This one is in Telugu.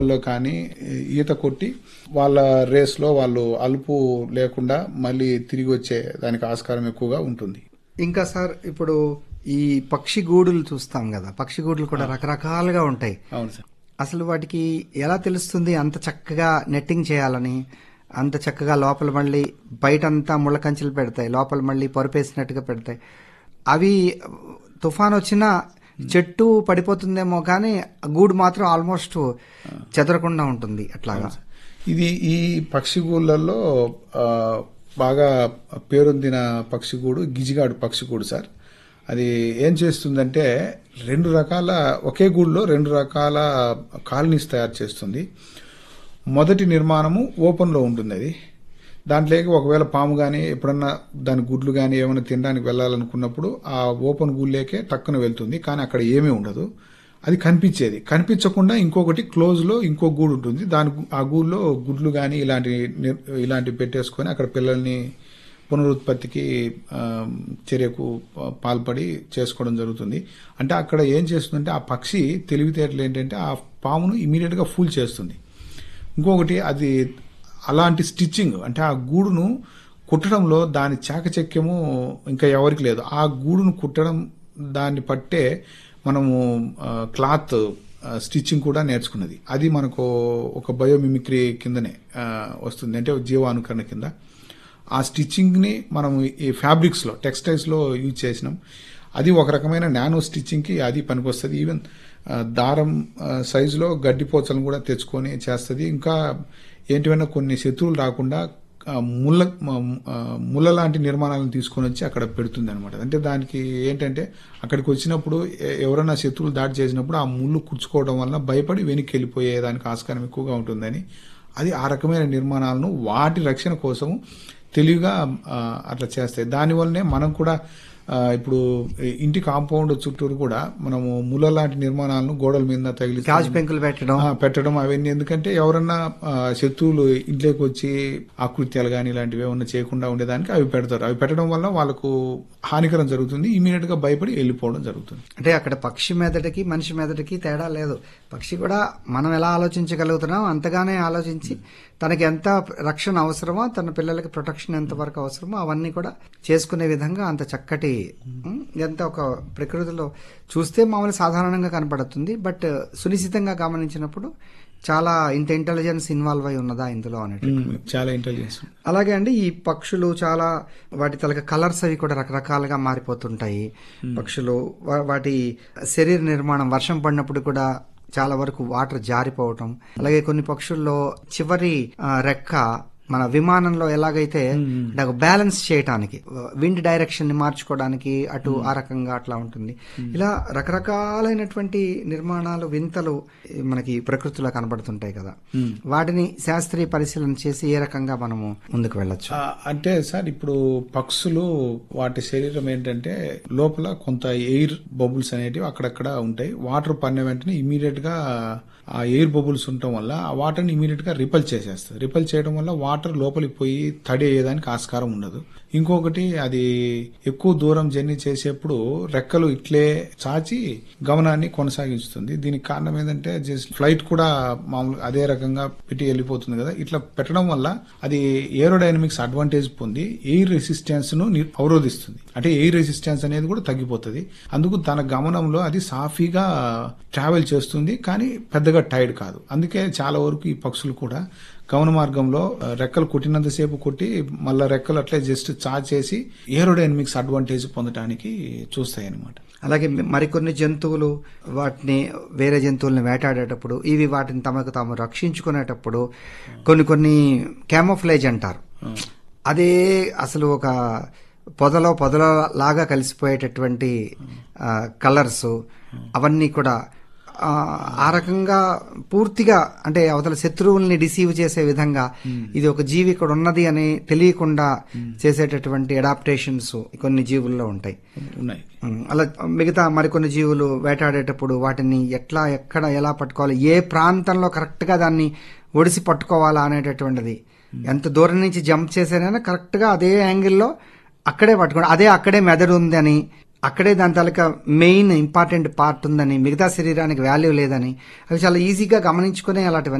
లో కానీ ఈత కొట్టి వాళ్ళ రేస్లో వాళ్ళు అలుపు లేకుండా మళ్ళీ తిరిగి వచ్చే దానికి ఆస్కారం ఎక్కువగా ఉంటుంది ఇంకా సార్ ఇప్పుడు ఈ పక్షి గూడులు చూస్తాం కదా పక్షి గూడులు కూడా రకరకాలుగా ఉంటాయి అవును సార్ అసలు వాటికి ఎలా తెలుస్తుంది అంత చక్కగా నెట్టింగ్ చేయాలని అంత చక్కగా లోపల మళ్ళీ బయటంతా ముళ్ళ కంచెలు పెడతాయి లోపల మళ్ళీ పరుపేసినట్టుగా పెడతాయి అవి తుఫాన్ వచ్చినా చెట్టు పడిపోతుందేమో కానీ గూడు మాత్రం ఆల్మోస్ట్ చెదరకుండా ఉంటుంది అట్లాగా ఇది ఈ పక్షిగూళ్ళల్లో ఆ, బాగా పేరొందిన పక్షిగూడు గిజిగాడు పక్షిగూడు సార్ అది ఏం చేస్తుందంటే రెండు రకాల ఒకే గూడులో రెండు రకాల కాలనీస్ తయారు చేస్తుంది మొదటి నిర్మాణము ఓపెన్లో ఉంటుంది అది దాంట్లోకి ఒకవేళ పాము కానీ ఎప్పుడన్నా దాని గుడ్లు కానీ ఏమైనా తినడానికి వెళ్ళాలనుకున్నప్పుడు ఆ ఓపెన్ గూళ్ళేకే టక్కున వెళ్తుంది కానీ అక్కడ ఏమీ ఉండదు అది కనిపించేది కనిపించకుండా ఇంకొకటి క్లోజ్లో ఇంకో గూడు ఉంటుంది దాని గు- ఆ గూడులో గుడ్లు కానీ ఇలాంటి నిర్- ఇలాంటివి పెట్టేసుకొని అక్కడ పిల్లల్ని పునరుత్పత్తికి ఆ, చర్యకు పా- పాల్పడి చేసుకోవడం జరుగుతుంది అంటే అక్కడ ఏం చేస్తుందంటే ఆ పక్షి తెలివితేటలు ఏంటంటే ఆ పామును ఇమీడియట్గా ఫూల్ చేస్తుంది ఇంకొకటి అది అలాంటి స్టిచ్చింగ్ అంటే ఆ గూడును కుట్టడంలో దాని చాకచక్యము ఇంకా ఎవరికి లేదు ఆ గూడును కుట్టడం దాన్ని పట్టే మనము ఆ, క్లాత్ ఆ, స్టిచ్చింగ్ కూడా నేర్చుకున్నది అది మనకు ఒక బయోమిమిక్రీ కిందనే ఆ, వస్తుంది అంటే జీవానుకరణ కింద ఆ స్టిచ్చింగ్ని మనం ఈ ఫ్యాబ్రిక్స్లో టెక్స్టైల్స్లో యూజ్ చేసినాం అది ఒక రకమైన నానో స్టిచ్చింగ్కి అది పనికొస్తుంది ఈవెన్ ఆ, దారం ఆ, సైజులో గడ్డిపోచలను కూడా తెచ్చుకొని చేస్తుంది ఇంకా ఏంటివైనా కొన్ని శత్రువులు రాకుండా ఆ, ముళ్ళ మ- ఆ, ముళ్ళ లాంటి నిర్మాణాలను తీసుకొని వచ్చి అక్కడ పెడుతుంది అనమాట అంటే దానికి ఏంటంటే అక్కడికి వచ్చినప్పుడు ఎ- ఎవరైనా శత్రువులు దాడి చేసినప్పుడు ఆ ముళ్ళు కుచ్చుకోవడం వల్ల భయపడి వెనక్కి వెళ్ళిపోయే దానికి ఆస్కారం ఎక్కువగా ఉంటుందని అది ఆ రకమైన నిర్మాణాలను వాటి రక్షణ కోసము తెలివిగా ఆ, అట్లా చేస్తాయి దానివల్లనే మనం కూడా ఆ, ఇప్పుడు ఇంటి కాంపౌండ్ చుట్టూరు కూడా మనము ముళ్ళ లాంటి నిర్మాణాలను గోడల మీద తగిలి గాజు పెంకులు పెట్టడం ఆ, పెట్టడం అవన్నీ ఎందుకంటే ఎవరన్నా ఆ, శత్రువులు ఇంట్లోకి వచ్చి ఆకృత్యాలు కానీ ఇలాంటివి ఏమన్నా చేయకుండా ఉండేదానికి అవి పెడతారు అవి పెట్టడం వల్ల వాళ్ళకు హానికరం జరుగుతుంది ఇమీడియట్ గా భయపడి వెళ్ళిపోవడం జరుగుతుంది అంటే అక్కడ పక్షి మెదడుకి మనిషి మెదడుకి తేడా లేదు పక్షి కూడా మనం ఎలా ఆలోచించగలుగుతున్నాం అంతగానే ఆలోచించి తనకి ఎంత రక్షణ అవసరమో తన పిల్లలకి ప్రొటెక్షన్ ఎంత వరకు అవసరమో అవన్నీ కూడా చేసుకునే విధంగా అంత చక్కటి ఉమ్, ఎంత ఒక ప్రకృతిలో చూస్తే మామూలు సాధారణంగా కనపడుతుంది బట్ సునిశ్చితంగా గమనించినప్పుడు చాలా ఇంత ఇంటెలిజెన్స్ ఇన్వాల్వ్ అయి ఉన్నదా ఇందులో అనేది చాలా ఇంటెలిజెన్స్ అలాగే అండి ఈ పక్షులు చాలా వాటి తలక కలర్స్ అవి కూడా రకరకాలుగా మారిపోతుంటాయి పక్షులు వా- వాటి శరీర నిర్మాణం వర్షం పడినప్పుడు కూడా చాలా వరకు వాటర్ జారిపోవటం అలాగే కొన్ని పక్షుల్లో చివరి ఆ, రెక్క మన విమానంలో ఎలాగైతే అంటే ఒక బ్యాలెన్స్ చేయటానికి విండ్ డైరెక్షన్ ని మార్చుకోవడానికి అటు ఆ రకంగా అట్లా ఉంటుంది ఇలా రకరకాలైనటువంటి నిర్మాణాలు వింతలు మనకి ప్రకృతిలో కనబడుతుంటాయి కదా వాటిని శాస్త్రీయ పరిశీలన చేసి ఏ రకంగా మనము ముందుకు వెళ్ళొచ్చు ఆ, అంటే సార్ ఇప్పుడు పక్షులు వాటి శరీరం ఏంటంటే లోపల కొంత ఎయిర్ బబుల్స్ అనేటివి అక్కడక్కడ ఉంటాయి వాటర్ పడిన వెంటనే ఇమీడియట్ గా ఆ ఎయిర్ బబుల్స్ ఉండటం వల్ల ఆ వాటర్ని ఇమీడియట్ గా రిపల్ చేసేస్తుంది రిపల్ చేయడం వల్ల వాటర్ లోపలికి పోయి తడి అయ్యేదానికి ఆస్కారం ఉండదు ఇంకొకటి అది ఎక్కువ దూరం జర్నీ చేసేప్పుడు రెక్కలు ఇట్లే చాచి గమనాన్ని కొనసాగిస్తుంది దీనికి కారణం ఏంటంటే జస్ట్ ఫ్లైట్ కూడా మామూలుగా అదే రకంగా పెట్టి వెళ్ళిపోతుంది కదా ఇట్లా పెట్టడం వల్ల అది ఏరోడైనమిక్స్ అడ్వాంటేజ్ పొంది ఎయిర్ రెసిస్టెన్స్ ను ని- అవరోధిస్తుంది అంటే ఎయిర్ రెసిస్టెన్స్ అనేది కూడా తగ్గిపోతుంది అందుకు తన గమనంలో అది సాఫీగా ట్రావెల్ చేస్తుంది కానీ పెద్దగా టైర్డ్ కాదు అందుకే చాలా వరకు ఈ పక్షులు కూడా గమన మార్గంలో ఆ, రెక్కలు కొట్టినంతసేపు కొట్టి మళ్ళా రెక్కలు అట్లే జస్ట్ చార్జ్ చేసి ఏరోడైనమిక్స్ అడ్వాంటేజ్ పొందడానికి చూస్తాయి అనమాట అలాగే మరికొన్ని జంతువులు వాటిని వేరే జంతువుల్ని వేటాడేటప్పుడు ఇవి వాటిని తమకు తాము రక్షించుకునేటప్పుడు కొన్ని కొన్ని క్యామోఫ్లేజ్ అంటారు అదే అసలు ఒక పొదలో పొదల లాగా కలిసిపోయేటటువంటి కలర్స్ అవన్నీ కూడా ఆ, ఆ రకంగా పూర్తిగా అంటే అవతల శత్రువుల్ని డిసీవ్ చేసే విధంగా ఇది ఒక జీవి ఇక్కడ ఉన్నది అని తెలియకుండా చేసేటటువంటి అడాప్టేషన్స్ కొన్ని జీవుల్లో ఉంటాయి ఉన్నాయి ఉమ్, అలా మిగతా మరికొన్ని జీవులు వేటాడేటప్పుడు వాటిని ఎట్లా ఎక్కడ ఎలా పట్టుకోవాలి ఏ ప్రాంతంలో కరెక్ట్ గా దాన్ని ఒడిసి పట్టుకోవాలా అనేటటువంటిది ఎంత దూరం నుంచి జంప్ చేసేనైనా కరెక్ట్ గా అదే యాంగిల్లో అక్కడే పట్టుకోండి అదే అక్కడే మెదడు ఉంది అని అక్కడే దాని తాలూకా మెయిన్ ఇంపార్టెంట్ పార్ట్ ఉందని మిగతా శరీరానికి వాల్యూ లేదని అవి చాలా ఈజీగా గమనించుకునే అలాంటివన్నీ